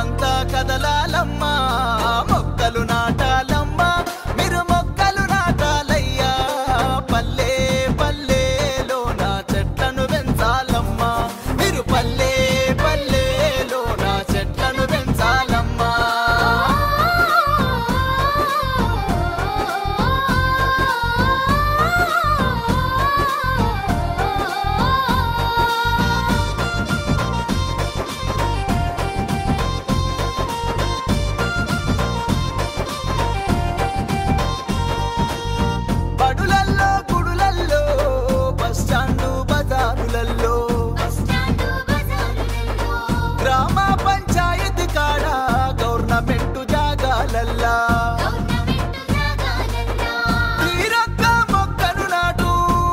ఊరంతా కదలాలమ్మా మొక్కలు నాటాలమ్మా మీరు మొక్కలు నాటాలయ్యా పల్లె పల్లెలో నా చెట్లను పెంచాలమ్మా మీరు పల్లె పల్లెలో నా చెట్లను పెంచాలమ్మా బడులల్లో గుడులల్లో బస్ స్టాండు బజారులల్లో గ్రామ పంచాయతీ కాడ గవర్నమెంట్ జాగాలల్లా తీరొక్క మొక్కను నాటు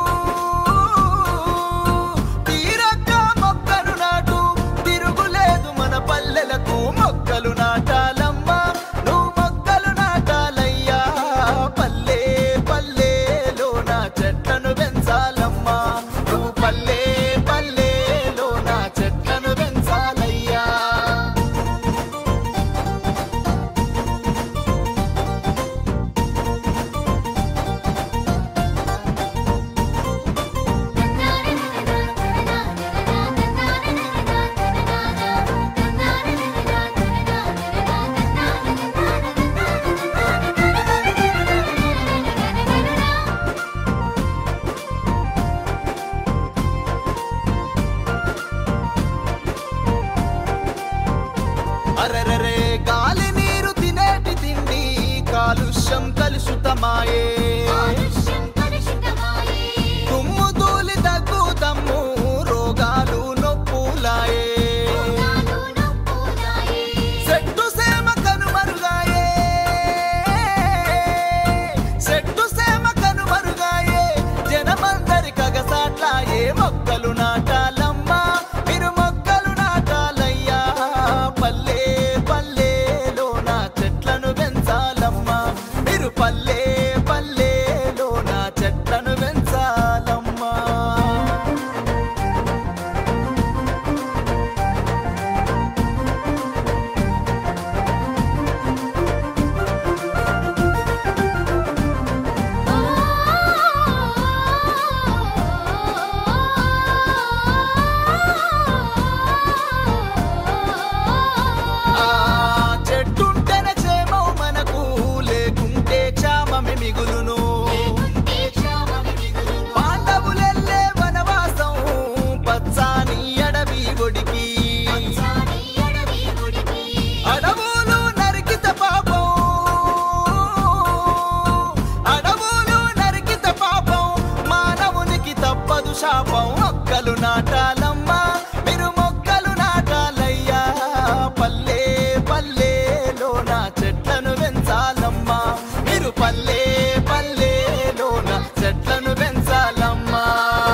తీరొక్క మొక్కను నాటు తిరుగులేదు మన పల్లెలకు మొక్కలు నాటాలమ్మా నువ్వు మొక్కలు నాటాలయ్యా పల్లె పల్లెలో నా చెట్లను పెంచాలమ్మా నువ్వు పల్లె పల్లెలో నా చెట్లను పెంచాలయ్యా అరెరెరే గాలి నీరు తినేటి తిండి కాలుష్యం కలుషితమాయే తుమ్ము తూలి దగ్గు తమ్ము రోగాలు నొప్పులాయే చెట్టు సేమ కనుమరుగాయే చెట్టు సేమ కనుమరుగాయే జనమందరి కగసాట్లాయే మొక్కలు నాటాలమ్మా మీరు మొక్కలు నాటాలయ్యా పల్లె పల్లెలో నా చెట్లను పెంచాలమ్మా మీరు పల్లె పల్లెలో నా చెట్లను పెంచాలమ్మా ఆ చెట్టుంటేనే క్షేమం మనకు లేకుంటే క్షామమే మిగులును పాండవులెల్లే వనవాసం పచ్చాని అడవి ఒడికి అడవులు నరికిత పాపం అడవులు నరికిత పాపం మానవునికి తప్పదు శాపం మొక్కలు నాటాలమ్మా మీరు మొక్కలు నాటాలయ్యా పల్లె పల్లెలో నా చెట్లను పెంచాలమ్మా మీరు పల్లె పల్లెలో నా చెట్లను పెంచాలమ్మా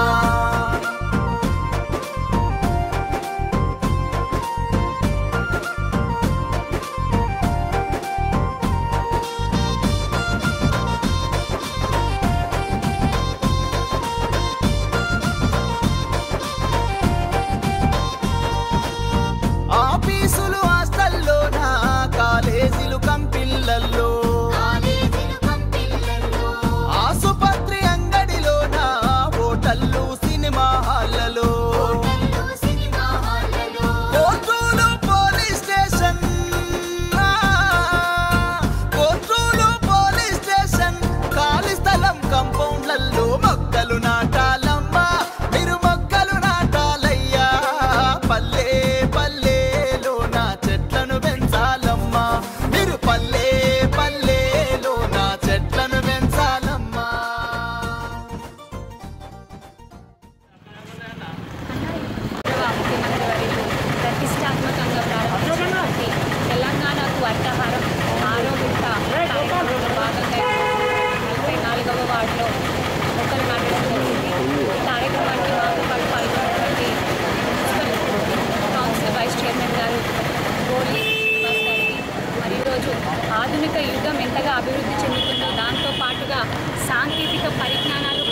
ఆఫీసులు హాస్టల్లో నా కాలేజీలు కంపిల్లల్లో ఆసుపత్రి అంగడిలో నా హోటళ్ళు సినిమా హాళ్లలో కోర్టులు పోలీస్ స్టేషన్ కోర్టులు పోలీస్ స్టేషన్ ఖాళీ స్థలం కంపౌండ్లలో మొక్కలు నాటాలమ్మా మీరు మొక్కలు నాటాలయ్యా పల్లె పల్లెలో నా చెట్లను పెంచాలమ్మా మీరు పల్లె పల్లెలో నా చెట్లను పెంచాలమ్మా ముఖ్యమంత్రి వర్యులు ప్రతిష్టాత్మకంగా ప్రారంభించినటువంటి తెలంగాణకు అర్థహారం ఆరో విడత కార్యక్రమంలో భాగంగా నలభై నాలుగవ వార్డులో మొక్కలు నాటడం జరిగింది ఈ కార్యక్రమానికి మాతో పాటు పాల్గొన్నటువంటి మున్సిపల్ కౌన్సిల్ వైస్ చైర్మన్ గారు గోలి శ్రీనివాస్ గారికి మరి ఈరోజు ఆధునిక యుగం ఎంతగా అభివృద్ధి చెందుతుందో దాంతో పాటుగా సాంకేతిక పరిజ్ఞానాలు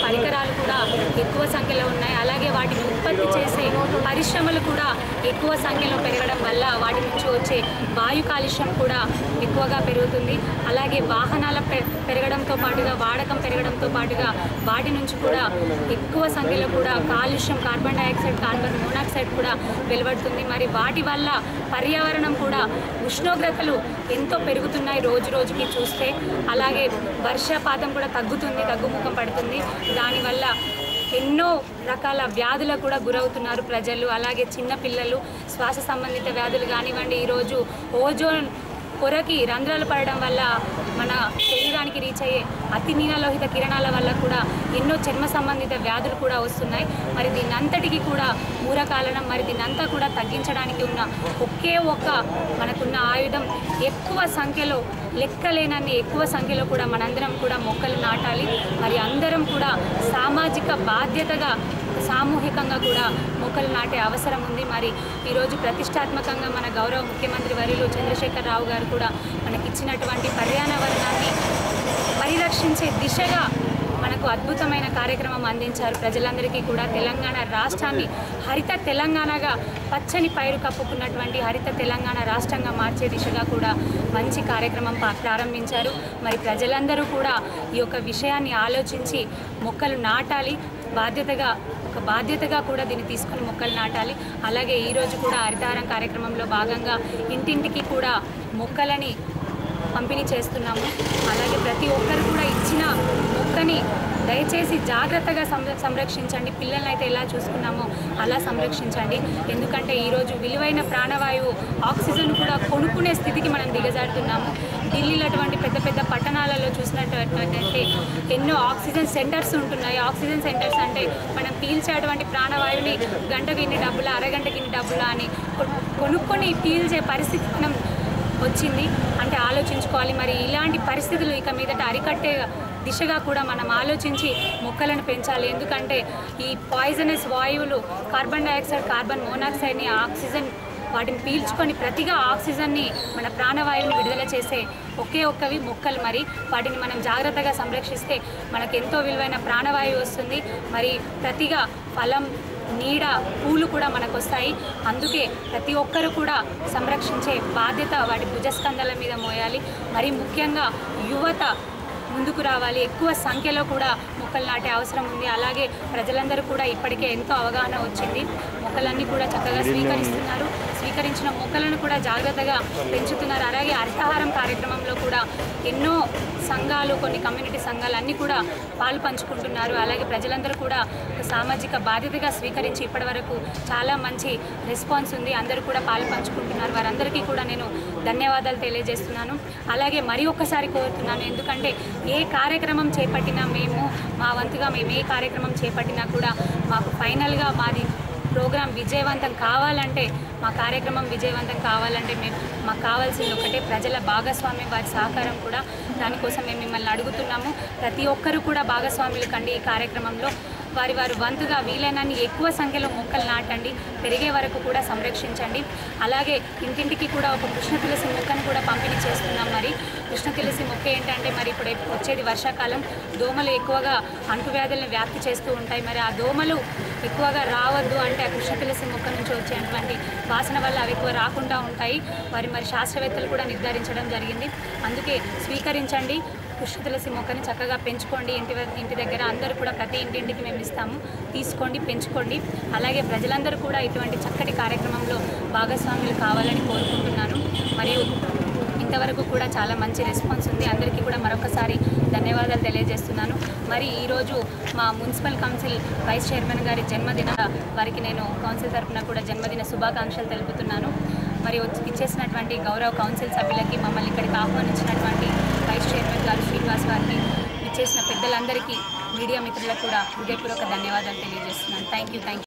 పరికరాలు కూడా ఎక్కువ సంఖ్యలో ఉన్నాయి అలాగే వాటిని ఉత్పత్తి చేసే పరిశ్రమలు కూడా ఎక్కువ సంఖ్యలో పెరగడం వల్ల వాటి నుంచి వచ్చే వాయు కాలుష్యం కూడా ఎక్కువగా పెరుగుతుంది అలాగే వాహనాల పె- పెరగడంతో పాటుగా వాడకం పెరగడంతో పాటుగా వాటి నుంచి కూడా ఎక్కువ సంఖ్యలో కూడా కాలుష్యం కార్బన్ డైఆక్సైడ్ కార్బన్ మోనాక్సైడ్ కూడా వెలువడుతుంది మరి వాటి వల్ల పర్యావరణం కూడా ఉష్ణోగ్రతలు ఎంతో పెరుగుతున్నాయి రోజు రోజుకి చూస్తే అలాగే వర్షపాతం కూడా తగ్గుతుంది తగ్గుముఖం పడుతుంది దానివల్ల ఎన్నో రకాల వ్యాధులకు కూడా గురవుతున్నారు ప్రజలు అలాగే చిన్నపిల్లలు శ్వాస సంబంధిత వ్యాధులు కానివ్వండి ఈరోజు ఓజోన్ పొరకి రంధ్రాలు పడడం వల్ల మన శరీరానికి రీచ్ అయ్యే అతి నీలలోహిత కిరణాల వల్ల కూడా ఎన్నో చర్మ సంబంధిత వ్యాధులు కూడా వస్తున్నాయి మరి దీని అంతటికి కూడా మూల కారణం మరి దీని అంతా కూడా తగ్గించడానికి ఉన్న ఒకే ఒక్క మనకున్న ఆయుధం ఎక్కువ సంఖ్యలో లెక్కలేనన్ని ఎక్కువ సంఖ్యలో కూడా మనందరం కూడా మొక్కలు నాటాలి మరి అందరం కూడా సామాజిక బాధ్యతగా సామూహికంగా కూడా మొక్కలు నాటే అవసరం ఉంది మరి ఈరోజు ప్రతిష్టాత్మకంగా మన గౌరవ ముఖ్యమంత్రి వర్యులు చంద్రశేఖర్ రావు గారు కూడా మనకిచ్చినటువంటి పర్యావరణాన్ని పరిరక్షించే దిశగా మనకు అద్భుతమైన కార్యక్రమం అందించారు ప్రజలందరికీ కూడా తెలంగాణ రాష్ట్రాన్ని హరిత తెలంగాణగా పచ్చని పైరు కప్పుకున్నటువంటి హరిత తెలంగాణ రాష్ట్రంగా మార్చే దిశగా కూడా మంచి కార్యక్రమం పా- ప్రారంభించారు మరి ప్రజలందరూ కూడా ఈ యొక్క విషయాన్ని ఆలోచించి మొక్కలు నాటాలి బాధ్యతగా ఒక బాధ్యతగా కూడా దీన్ని తీసుకొని మొక్కలు నాటాలి అలాగే ఈరోజు కూడా హరితహారం కార్యక్రమంలో భాగంగా ఇంటింటికి కూడా మొక్కలని పంపిణీ చేస్తున్నాము అలాగే ప్రతి ఒక్కరు కూడా ఇచ్చిన మొక్కని దయచేసి జాగ్రత్తగా సంర సంరక్షించండి పిల్లల్ని అయితే ఎలా చూసుకున్నామో అలా సంరక్షించండి ఎందుకంటే ఈరోజు విలువైన ప్రాణవాయువు ఆక్సిజన్ కూడా కొనుక్కునే స్థితికి మనం దిగజారుతున్నాము ఢిల్లీలో అటువంటి పెద్ద పెద్ద పట్టణాలలో చూసినట్టయితే ఎన్నో ఆక్సిజన్ సెంటర్స్ ఉంటున్నాయి ఆక్సిజన్ సెంటర్స్ అంటే మనం పీల్చేటువంటి ప్రాణవాయువుని గంటకి ఇన్ని డబ్బులా అరగంటకి ఇన్ని డబ్బులా అని కొ- కొనుక్కొని పీల్చే పరిస్థితి మనం వచ్చింది అంటే ఆలోచించుకోవాలి మరి ఇలాంటి పరిస్థితులు ఇక మీదట అరికట్టే దిశగా కూడా మనం ఆలోచించి మొక్కలను పెంచాలి ఎందుకంటే ఈ పాయిజనస్ వాయువులు కార్బన్ డైఆక్సైడ్ కార్బన్ మోనాక్సైడ్ని ఆక్సిజన్ వాటిని పీల్చుకొని ప్రతిగా ఆక్సిజన్ని మన ప్రాణవాయువుని విడుదల చేసే ఒకే ఒక్కవి మొక్కలు మరి వాటిని మనం జాగ్రత్తగా సంరక్షిస్తే మనకు ఎంతో విలువైన ప్రాణవాయువు వస్తుంది మరి ప్రతిగా ఫలం నీడ పూలు కూడా మనకు వస్తాయి అందుకే ప్రతి ఒక్కరు కూడా సంరక్షించే బాధ్యత వాటి భుజస్కంధాల మీద మోయాలి మరి ముఖ్యంగా యువత ముందుకు రావాలి ఎక్కువ సంఖ్యలో కూడా మొక్కలు నాటే అవసరం ఉంది అలాగే ప్రజలందరూ కూడా ఇప్పటికే ఎంతో అవగాహన వచ్చింది మొక్కలన్నీ కూడా చక్కగా స్వీకరిస్తున్నారు స్వీకరించిన మొక్కలను కూడా జాగ్రత్తగా పెంచుతున్నారు అలాగే అర్థాహారం కార్యక్రమంలో కూడా ఎన్నో సంఘాలు కొన్ని కమ్యూనిటీ సంఘాలు అన్నీ కూడా పాలు పంచుకుంటున్నారు అలాగే ప్రజలందరూ కూడా ఒక సామాజిక బాధ్యతగా స్వీకరించి ఇప్పటివరకు చాలా మంచి రెస్పాన్స్ ఉంది అందరూ కూడా పాలు పంచుకుంటున్నారు వారందరికీ కూడా నేను ధన్యవాదాలు తెలియజేస్తున్నాను అలాగే మరి ఒక్కసారి కోరుతున్నాను ఎందుకంటే ఏ కార్యక్రమం చేపట్టినా మేము మా వంతుగా మేము ఏ కార్యక్రమం చేపట్టినా కూడా మాకు ఫైనల్గా మాది ప్రోగ్రాం విజయవంతం కావాలంటే మా కార్యక్రమం విజయవంతం కావాలంటే మేము మాకు కావాల్సింది ఒకటే ప్రజల భాగస్వామ్యం వారి సహకారం కూడా దానికోసం మేము మిమ్మల్ని అడుగుతున్నాము ప్రతి ఒక్కరూ కూడా భాగస్వాములు కండి ఈ కార్యక్రమంలో వారి వారి వంతుగా వీలైనన్ని ఎక్కువ సంఖ్యలో మొక్కలు నాటండి పెరిగే వరకు కూడా సంరక్షించండి అలాగే ఇంటింటికి కూడా ఒక కృష్ణ తులసి మొక్కను కూడా పంపిణీ చేస్తున్నాం మరి కృష్ణ తులసి మొక్క ఏంటంటే మరి ఇప్పుడు వచ్చేది వర్షాకాలం దోమలు ఎక్కువగా అంటువ్యాధులను వ్యాప్తి చేస్తూ ఉంటాయి మరి ఆ దోమలు ఎక్కువగా రావద్దు అంటే ఆ కృష్ణ తులసి మొక్క నుంచి వచ్చేటువంటి వాసన వల్ల అవి ఎక్కువ రాకుండా ఉంటాయి వారి మరి శాస్త్రవేత్తలు కూడా నిర్ధారించడం జరిగింది అందుకే స్వీకరించండి కృష్ణ తులసి మొక్కని చక్కగా పెంచుకోండి ఇంటి వ- ఇంటి దగ్గర అందరూ కూడా ప్రతి ఇంటింటికి మేము ఇస్తాము తీసుకోండి పెంచుకోండి అలాగే ప్రజలందరూ కూడా ఇటువంటి చక్కటి కార్యక్రమంలో భాగస్వాములు కావాలని కోరుకుంటున్నాను మరియు ఇంతవరకు కూడా చాలా మంచి రెస్పాన్స్ ఉంది అందరికీ కూడా మరొకసారి ధన్యవాదాలు తెలియజేస్తున్నాను మరి ఈరోజు మా మున్సిపల్ కౌన్సిల్ వైస్ చైర్మన్ గారి జన్మదిన వారికి నేను కౌన్సిల్ తరఫున కూడా జన్మదిన శుభాకాంక్షలు తెలుపుతున్నాను మరి వచ్చి- ఇచ్చేసినటువంటి గౌరవ కౌన్సిల్ సభ్యులకి మమ్మల్ని ఇక్కడికి ఆహ్వానించినటువంటి వైస్ చైర్మన్ గారు శ్రీనివాస్ వారికి ఇచ్చేసిన పెద్దలందరికీ మీడియా మిత్రులకు కూడా హృదయపూర్వక ధన్యవాదాలు తెలియజేస్తున్నాను థ్యాంక్ యూ థ్యాంక్ యూ